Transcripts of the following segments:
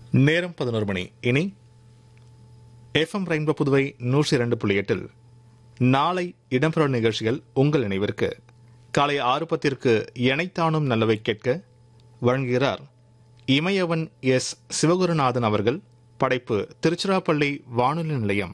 நேரம் பதினோரு மணி இனி எஃப்எம் ரெயின்போ புதுவை நூற்றி இரண்டு புள்ளி எட்டில் நாளை இடம்பெறும் நிகழ்ச்சிகள் உங்கள் நினைவிற்கு காலை ஆறு பத்திற்கு எனைத்தானும் நல்லவை கேட்க வழங்குகிறார் இமயவன் எஸ் சிவகுருநாதன் அவர்கள் படைப்பு திருச்சிராப்பள்ளி வானொலி நிலையம்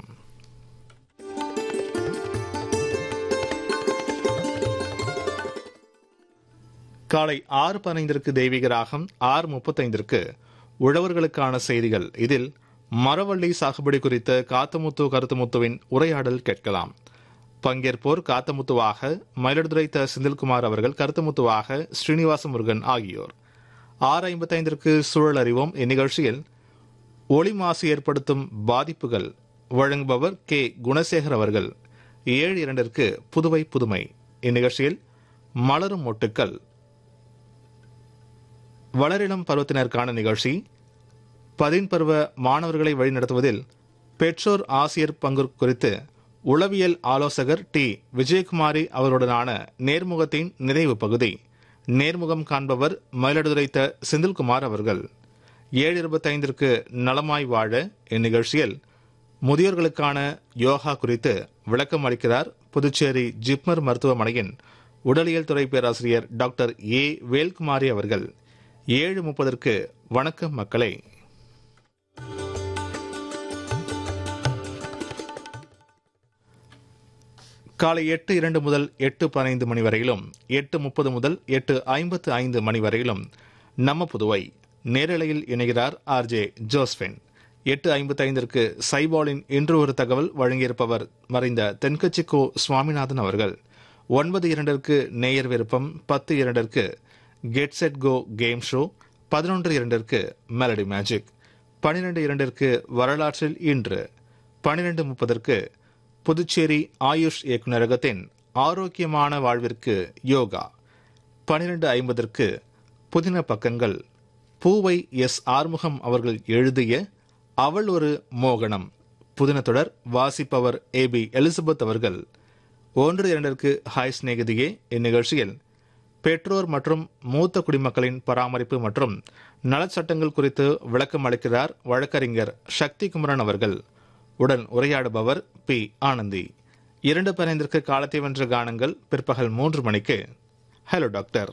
காலை ஆறு பதினைந்திற்கு தெய்வீக ராகம் ஆறு முப்பத்தைந்திற்கு உழவர்களுக்கான செய்திகள் இதில் மரவள்ளி சாகுபடி குறித்த காத்தமுத்து கருத்துமுத்துவின் உரையாடல் கேட்கலாம் பங்கேற்போர் காத்தமுத்துவாக மயிலாடுதுறை த செந்தில்குமார் அவர்கள் கருத்துமுத்துவாக ஸ்ரீனிவாச முருகன் ஆகியோர் ஆறு ஐம்பத்தைந்திற்கு சூழல் அறிவோம் இந்நிகழ்ச்சியில் ஒளி மாசு ஏற்படுத்தும் பாதிப்புகள் வழங்குபவர் கே குணசேகர் அவர்கள் ஏழு இரண்டிற்கு புதுவை புதுமை இந்நிகழ்ச்சியில் மலரும் மொட்டுக்கள் வளரிளம் பருவத்தினருக்கான நிகழ்ச்சி பதின் பருவ மாணவர்களை வழிநடத்துவதில் பெற்றோர் ஆசிரியர் பங்கு குறித்து உளவியல் ஆலோசகர் டி விஜயகுமாரி அவருடனான நேர்முகத்தின் நிறைவு பகுதி நேர்முகம் காண்பவர் மயிலாடுதுறை த செந்தில்குமார் அவர்கள் ஏழு இருபத்தைந்திற்கு நலமாய் வாழ இந்நிகழ்ச்சியில் முதியோர்களுக்கான யோகா குறித்து விளக்கம் அளிக்கிறார் புதுச்சேரி ஜிப்மர் மருத்துவமனையின் உடலியல் துறை பேராசிரியர் டாக்டர் ஏ வேல்குமாரி அவர்கள் ஏழு முப்பதற்கு வணக்கம் மக்களே காலை எட்டு இரண்டு முதல் எட்டு பதினைந்து மணி வரையிலும் எட்டு முப்பது முதல் எட்டு ஐம்பத்து ஐந்து மணி வரையிலும் நம்ம புதுவை நேரலையில் இணைகிறார் ஆர்ஜே ஜோஸ்பின் எட்டு ஐம்பத்தைந்திற்கு சைபாலின் இன்று ஒரு தகவல் வழங்கியிருப்பவர் மறைந்த தென்கட்சி கோ சுவாமிநாதன் அவர்கள் ஒன்பது இரண்டிற்கு நேயர் விருப்பம் பத்து இரண்டிற்கு get set go game show பதினொன்று இரண்டிற்கு மெலடி மேஜிக் பனிரெண்டு இரண்டிற்கு வரலாற்றில் இன்று பனிரெண்டு முப்பதற்கு புதுச்சேரி ஆயுஷ் இயக்குநரகத்தின் ஆரோக்கியமான வாழ்விற்கு யோகா பனிரெண்டு ஐம்பதற்கு புதின பக்கங்கள் பூவை எஸ் ஆறுமுகம் அவர்கள் எழுதிய அவள் ஒரு மோகனம் புதின தொடர் வாசிப்பவர் ஏ பி எலிசபெத் அவர்கள் ஒன்று இரண்டிற்கு ஹாய் சிநேகிதியே இந்நிகழ்ச்சியில் பெற்றோர் மற்றும் மூத்த குடிமக்களின் பராமரிப்பு மற்றும் நலச்சட்டங்கள் குறித்து விளக்கம் அளிக்கிறார் வழக்கறிஞர் சக்தி குமரன் அவர்கள் உடன் உரையாடுபவர் பி ஆனந்தி இரண்டு பதினைந்திற்கு காலத்தை வென்ற கானங்கள் பிற்பகல் மூன்று மணிக்கு ஹலோ டாக்டர்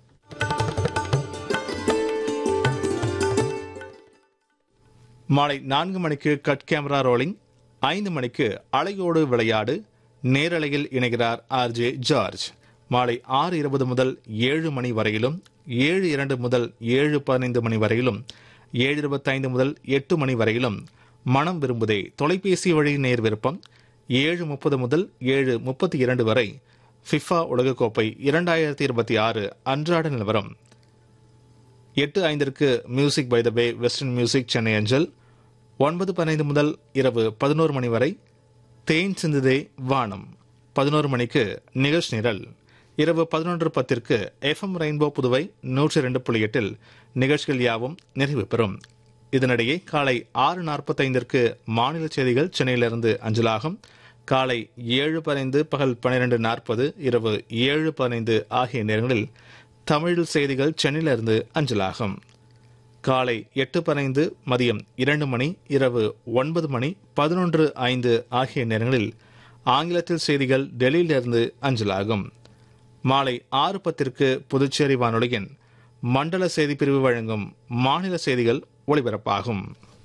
மாலை நான்கு மணிக்கு கட் கேமரா ரோலிங் ஐந்து மணிக்கு அலையோடு விளையாடு நேரலையில் இணைகிறார் ஆர் ஜே ஜார்ஜ் மாலை ஆறு இருபது முதல் ஏழு மணி வரையிலும் ஏழு இரண்டு முதல் ஏழு பதினைந்து மணி வரையிலும் ஏழு இருபத்தைந்து முதல் எட்டு மணி வரையிலும் மனம் விரும்புதே தொலைபேசி வழி நேர் விருப்பம் ஏழு முப்பது முதல் ஏழு முப்பத்தி இரண்டு வரை ஃபிஃபா உலகக்கோப்பை இரண்டாயிரத்தி இருபத்தி ஆறு அன்றாட நிலவரம் எட்டு ஐந்திற்கு music by the bay western music Chennai அஞ்சல் ஒன்பது பதினைந்து முதல் இரவு பதினோரு மணி வரை தேன் சிந்துதே வானம் பதினோரு மணிக்கு நிகழ்ச்சி நிரல் இரவு பதினொன்று பத்திற்கு எஃப்எம் ரெயின்போ புதுவை நூற்றி இரண்டு புள்ளி எட்டில் நிகழ்ச்சிகள் யாவும் நிறைவு பெறும் இதனிடையே காலை ஆறு நாற்பத்தைந்திற்கு மாநில செய்திகள் சென்னையிலிருந்து அஞ்சலாகும் காலை ஏழு பதினைந்து பகல் பன்னிரண்டு நாற்பது இரவு ஏழு பதினைந்து ஆகிய நேரங்களில் தமிழ் செய்திகள் சென்னையிலிருந்து அஞ்சலாகும் காலை எட்டு பதினைந்து மதியம் இரண்டு மணி இரவு ஒன்பது மணி பதினொன்று ஐந்து ஆகிய நேரங்களில் ஆங்கிலத்தில் செய்திகள் டெல்லியிலிருந்து அஞ்சலாகும் மாலை ஆறு பத்திற்கு புதுச்சேரி வானொலியின் மண்டல செய்திப்பிரிவு வழங்கும் மாநில செய்திகள் ஒளிபரப்பாகும்